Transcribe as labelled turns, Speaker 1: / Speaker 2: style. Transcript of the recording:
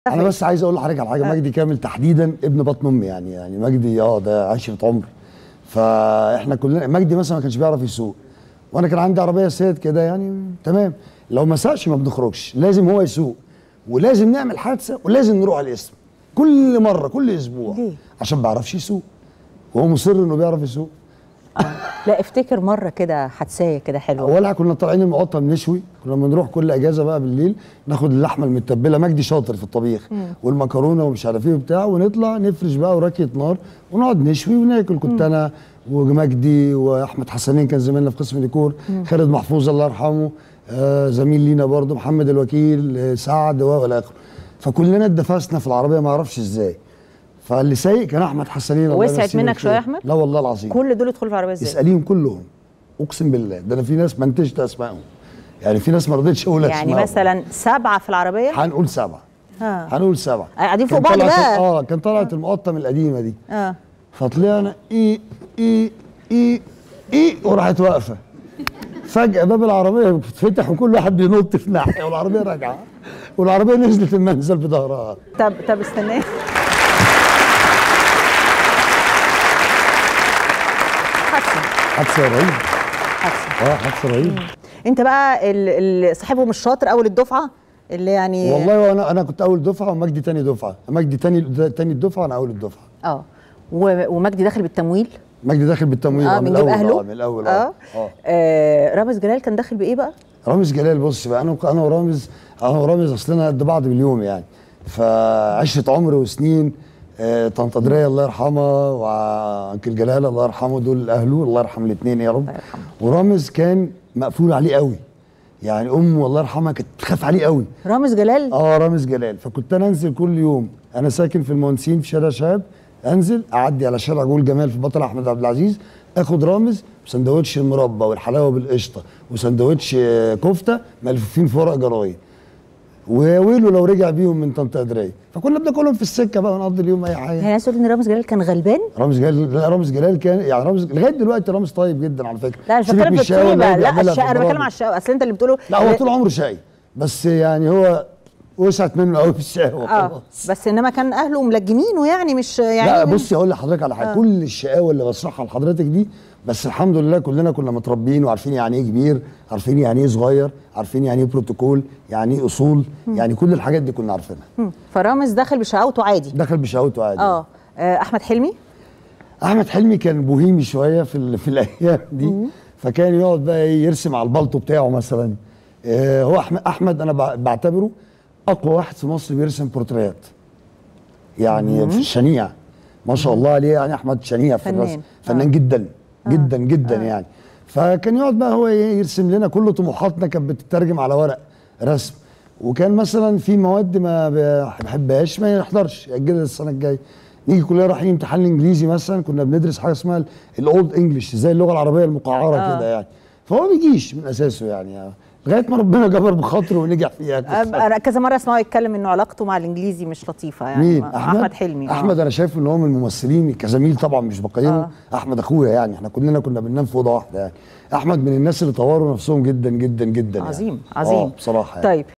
Speaker 1: انا بس عايز اقول لحضرتك على حاجه
Speaker 2: آه.
Speaker 1: مجدي كامل تحديدا ابن بطن امي يعني يعني مجدي اه ده عشره عمر فاحنا كلنا مجدي مثلا ما كانش بيعرف يسوق وانا كان عندي عربيه سيد كده يعني تمام لو ما ساقش ما بنخرجش لازم هو يسوق ولازم نعمل حادثه ولازم نروح على الاسم كل مره كل اسبوع
Speaker 2: ليه؟
Speaker 1: عشان ما بيعرفش يسوق وهو مصر انه بيعرف يسوق
Speaker 2: لا افتكر مره كده حدسايه كده حلوه
Speaker 1: اولها كنا طالعين المقطم نشوي كنا بنروح كل اجازه بقى بالليل ناخد اللحمه المتبله مجدي شاطر في الطبيخ والمكرونه ومش عارف ايه وبتاع ونطلع نفرش بقى وراكيه نار ونقعد نشوي وناكل كنت انا ومجدي واحمد حسنين كان زميلنا في قسم ديكور خالد محفوظ الله يرحمه آه زميل لينا برضه محمد الوكيل آه سعد والى اخره فكلنا اتدفسنا في العربيه ما اعرفش ازاي فاللي سايق كان احمد حسنين الله
Speaker 2: وسعت
Speaker 1: يمسيه
Speaker 2: منك
Speaker 1: بالخير.
Speaker 2: شوية يا أحمد؟
Speaker 1: لا والله العظيم
Speaker 2: كل دول يدخلوا في العربيه ازاي
Speaker 1: اساليهم كلهم اقسم بالله ده انا في ناس منتجت اسمائهم يعني في ناس ما رضيتش اقول
Speaker 2: يعني
Speaker 1: اسمائهم
Speaker 2: مثلا سبعه في العربيه
Speaker 1: هنقول سبعه
Speaker 2: اه
Speaker 1: هنقول سبعه
Speaker 2: قاعدين فوق
Speaker 1: كان
Speaker 2: بعض
Speaker 1: طلعت-
Speaker 2: بقى.
Speaker 1: اه كان طلعت المقطم القديمه دي
Speaker 2: اه
Speaker 1: فطلعنا ايه ايه ايه ايه وراحت واقفه فجاه باب العربيه بتتفتح وكل واحد بينط في ناحيه والعربيه راجعه والعربيه نزلت المنزل بظهرها
Speaker 2: طب طب استنى حادثه
Speaker 1: حادثه رهيبه
Speaker 2: حادثه
Speaker 1: اه حادثه رهيبه
Speaker 2: انت بقى اللي صاحبهم الشاطر اول الدفعه اللي يعني
Speaker 1: والله وانا انا كنت اول دفعه ومجدي تاني دفعه مجدي تاني تاني الدفعه انا اول الدفعه
Speaker 2: اه و- ومجدي داخل بالتمويل
Speaker 1: مجدي داخل بالتمويل
Speaker 2: اه
Speaker 1: من
Speaker 2: بنجيب
Speaker 1: الاول
Speaker 2: اهله
Speaker 1: اه من الاول
Speaker 2: اه,
Speaker 1: اه, آه.
Speaker 2: آه. رامز جلال كان داخل بايه بقى؟
Speaker 1: رامز جلال بص بقى انا انا ورامز انا ورامز اصلنا قد بعض باليوم يعني فعشره عمر وسنين آه، طنط دريه الله يرحمها وانكل جلال الله يرحمه دول اهله الله يرحم الاثنين يا رب
Speaker 2: الله يرحمه.
Speaker 1: ورامز كان مقفول عليه قوي يعني امه الله يرحمها كانت تخاف عليه قوي
Speaker 2: رامز جلال
Speaker 1: اه رامز جلال فكنت انا انزل كل يوم انا ساكن في المهندسين في شارع شهاب انزل اعدي على شارع جول جمال في بطل احمد عبد العزيز اخد رامز وسندوتش المربى والحلاوه بالقشطه وسندوتش آه، كفته ملفوفين في ورق جرايد وويله لو رجع بيهم من طنط قدريه فكنا بناكلهم في السكه بقى ونقضي اليوم اي حاجه
Speaker 2: يعني عايز تقول ان رامز جلال كان غلبان؟
Speaker 1: رامز جلال لا رامز جلال كان يعني رامز لغايه دلوقتي رامز طيب جدا على فكره
Speaker 2: لا مش
Speaker 1: سيبك
Speaker 2: بتكلم
Speaker 1: من
Speaker 2: في
Speaker 1: الشقاوة اللي هو
Speaker 2: الطيبه لا
Speaker 1: بيعملها في
Speaker 2: الشقه انا بتكلم
Speaker 1: البرامج.
Speaker 2: على الشقه اصل انت اللي بتقوله
Speaker 1: لا هو طول عمره شقي بس يعني هو وسعت منه قوي في الشقاوه
Speaker 2: اه
Speaker 1: خلاص
Speaker 2: بس انما كان اهله ملجمينه يعني مش يعني
Speaker 1: لا بصي اقول لحضرتك على حاجه
Speaker 2: آه.
Speaker 1: آه. كل الشقاوه اللي بشرحها لحضرتك دي بس الحمد لله كلنا كنا متربيين وعارفين يعني ايه كبير عارفين يعني ايه صغير عارفين يعني ايه بروتوكول يعني ايه اصول يعني كل الحاجات دي كنا عارفينها
Speaker 2: مم. فرامز دخل بشقاوته عادي
Speaker 1: دخل بشهوته عادي
Speaker 2: اه آه، احمد حلمي
Speaker 1: احمد حلمي كان بوهيمي شويه في ال- في الايام دي فكان يقعد بقى إيه يرسم على البلطو بتاعه مثلا آه هو احمد احمد انا بع- بعتبره اقوى واحد في مصر بيرسم بورتريات يعني في الشنيع ما شاء الله عليه يعني احمد شنيع في
Speaker 2: فنان.
Speaker 1: الرسم فنان جدا جدا جدا يعني فكان يقعد بقى هو إيه يرسم لنا كل طموحاتنا كانت بتترجم على ورق رسم وكان مثلا في مواد ما بحبهاش ما يحضرش يأجلها السنه الجايه نيجي كلنا رايحين امتحان الانجليزي مثلا كنا بندرس حاجه اسمها الاولد انجلش زي اللغه العربيه المقعره
Speaker 2: آه.
Speaker 1: كده يعني فهو ما بيجيش من اساسه يعني لغايه ما ربنا جبر بخاطره ونجح فيها كنت
Speaker 2: آه، انا كذا مره اسمعه يتكلم انه علاقته مع الانجليزي مش لطيفه يعني
Speaker 1: مين
Speaker 2: مع-
Speaker 1: احمد
Speaker 2: احمد حلمي آه.
Speaker 1: احمد انا شايف ان هو من الممثلين كزميل طبعا مش بقيمه
Speaker 2: آه.
Speaker 1: آه. احمد اخويا يعني احنا كلنا كنا بننام في اوضه واحده يعني احمد من الناس اللي طوروا نفسهم جدا جدا جدا
Speaker 2: عظيم
Speaker 1: يعني.
Speaker 2: عظيم
Speaker 1: اه بصراحه يعني.
Speaker 2: طيب